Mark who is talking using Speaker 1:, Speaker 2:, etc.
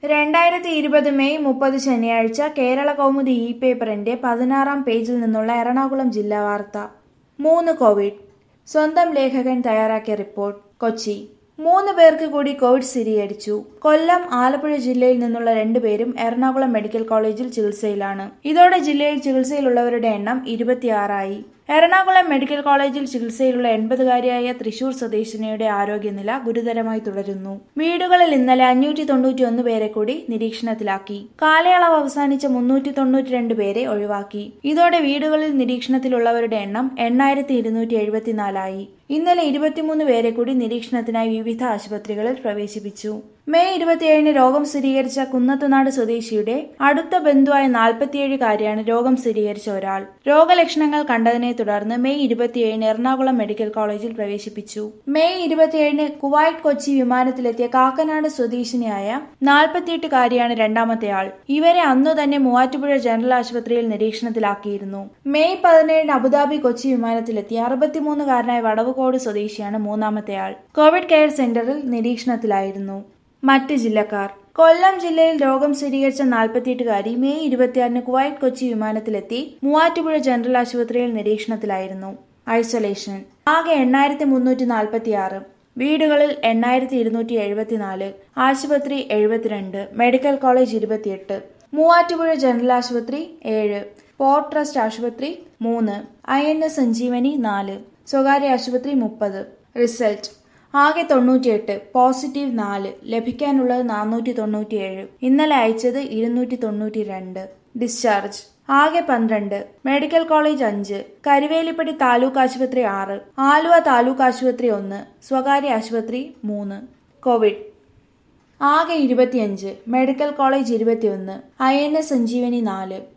Speaker 1: രണ്ടായിരത്തി ഇരുപത് മെയ് മുപ്പത് ശനിയാഴ്ച കേരള കൗമുദി ഇ പേപ്പറിന്റെ പതിനാറാം പേജിൽ നിന്നുള്ള എറണാകുളം ജില്ലാ വാർത്ത മൂന്ന് കോവിഡ് സ്വന്തം ലേഖകൻ തയ്യാറാക്കിയ റിപ്പോർട്ട് കൊച്ചി മൂന്ന് പേർക്ക് കൂടി കോവിഡ് സ്ഥിരീകരിച്ചു കൊല്ലം ആലപ്പുഴ ജില്ലയിൽ നിന്നുള്ള രണ്ടുപേരും എറണാകുളം മെഡിക്കൽ കോളേജിൽ ചികിത്സയിലാണ് ഇതോടെ ജില്ലയിൽ ചികിത്സയിലുള്ളവരുടെ എണ്ണം ഇരുപത്തിയാറായി എറണാകുളം മെഡിക്കൽ കോളേജിൽ ചികിത്സയിലുള്ള എൺപതുകാരിയായ തൃശൂർ സ്വദേശിനിയുടെ ആരോഗ്യനില ഗുരുതരമായി തുടരുന്നു വീടുകളിൽ ഇന്നലെ അഞ്ഞൂറ്റി തൊണ്ണൂറ്റി ഒന്ന് പേരെ കൂടി നിരീക്ഷണത്തിലാക്കി കാലയളവ് അവസാനിച്ച മുന്നൂറ്റി തൊണ്ണൂറ്റി രണ്ട് പേരെ ഒഴിവാക്കി ഇതോടെ വീടുകളിൽ നിരീക്ഷണത്തിലുള്ളവരുടെ എണ്ണം എണ്ണായിരത്തി ഇരുന്നൂറ്റി എഴുപത്തിനാലായി ഇന്നലെ ഇരുപത്തിമൂന്ന് പേരെ കൂടി നിരീക്ഷണത്തിനായി വിവിധ ആശുപത്രികളിൽ പ്രവേശിപ്പിച്ചു മെയ് ഇരുപത്തിയേഴിന് രോഗം സ്ഥിരീകരിച്ച കുന്നത്തുനാട് സ്വദേശിയുടെ അടുത്ത ബന്ധുവായ നാൽപ്പത്തിയേഴുകാരിയാണ് രോഗം സ്ഥിരീകരിച്ച ഒരാൾ രോഗലക്ഷണങ്ങൾ കണ്ടതിനെ തുടർന്ന് മെയ് ഇരുപത്തിയേഴിന് എറണാകുളം മെഡിക്കൽ കോളേജിൽ പ്രവേശിപ്പിച്ചു മെയ് ഇരുപത്തിയേഴിന് കുവൈറ്റ് കൊച്ചി വിമാനത്തിലെത്തിയ കാക്കനാട് സ്വദേശിനിയായ നാൽപ്പത്തിയെട്ടുകാരിയാണ് രണ്ടാമത്തെ ആൾ ഇവരെ അന്നു തന്നെ മൂവാറ്റുപുഴ ജനറൽ ആശുപത്രിയിൽ നിരീക്ഷണത്തിലാക്കിയിരുന്നു മെയ് പതിനേഴിന് അബുദാബി കൊച്ചി വിമാനത്തിലെത്തിയ അറുപത്തിമൂന്നുകാരനായ വടവുകോട് സ്വദേശിയാണ് മൂന്നാമത്തെ ആൾ കോവിഡ് കെയർ സെന്ററിൽ നിരീക്ഷണത്തിലായിരുന്നു മറ്റ് ജില്ലക്കാർ കൊല്ലം ജില്ലയിൽ രോഗം സ്ഥിരീകരിച്ച നാൽപ്പത്തിയെട്ടുകാരി മെയ് ഇരുപത്തിയാറിന് കുവൈറ്റ് കൊച്ചി വിമാനത്തിലെത്തി മൂവാറ്റുപുഴ ജനറൽ ആശുപത്രിയിൽ നിരീക്ഷണത്തിലായിരുന്നു ഐസൊലേഷൻ ആകെ എണ്ണായിരത്തി മുന്നൂറ്റി നാൽപ്പത്തി ആറ് വീടുകളിൽ എണ്ണായിരത്തി ഇരുന്നൂറ്റി എഴുപത്തിനാല് ആശുപത്രി എഴുപത്തിരണ്ട് മെഡിക്കൽ കോളേജ് ഇരുപത്തിയെട്ട് മൂവാറ്റുപുഴ ജനറൽ ആശുപത്രി ഏഴ് പോർട്ട് ട്രസ്റ്റ് ആശുപത്രി മൂന്ന് ഐ എൻ എസ് സഞ്ജീവനി നാല് സ്വകാര്യ ആശുപത്രി മുപ്പത് റിസൾട്ട് ആകെ തൊണ്ണൂറ്റിയെട്ട് പോസിറ്റീവ് നാല് ലഭിക്കാനുള്ളത് നാനൂറ്റി തൊണ്ണൂറ്റിയേഴ് ഇന്നലെ അയച്ചത് ഇരുന്നൂറ്റി തൊണ്ണൂറ്റി രണ്ട് ഡിസ്ചാർജ് ആകെ പന്ത്രണ്ട് മെഡിക്കൽ കോളേജ് അഞ്ച് കരുവേലിപ്പടി താലൂക്ക് ആശുപത്രി ആറ് ആലുവ താലൂക്ക് ആശുപത്രി ഒന്ന് സ്വകാര്യ ആശുപത്രി മൂന്ന് കോവിഡ് ആകെ ഇരുപത്തിയഞ്ച് മെഡിക്കൽ കോളേജ് ഇരുപത്തിയൊന്ന് ഐ എൻ എസ് സഞ്ജീവനി നാല്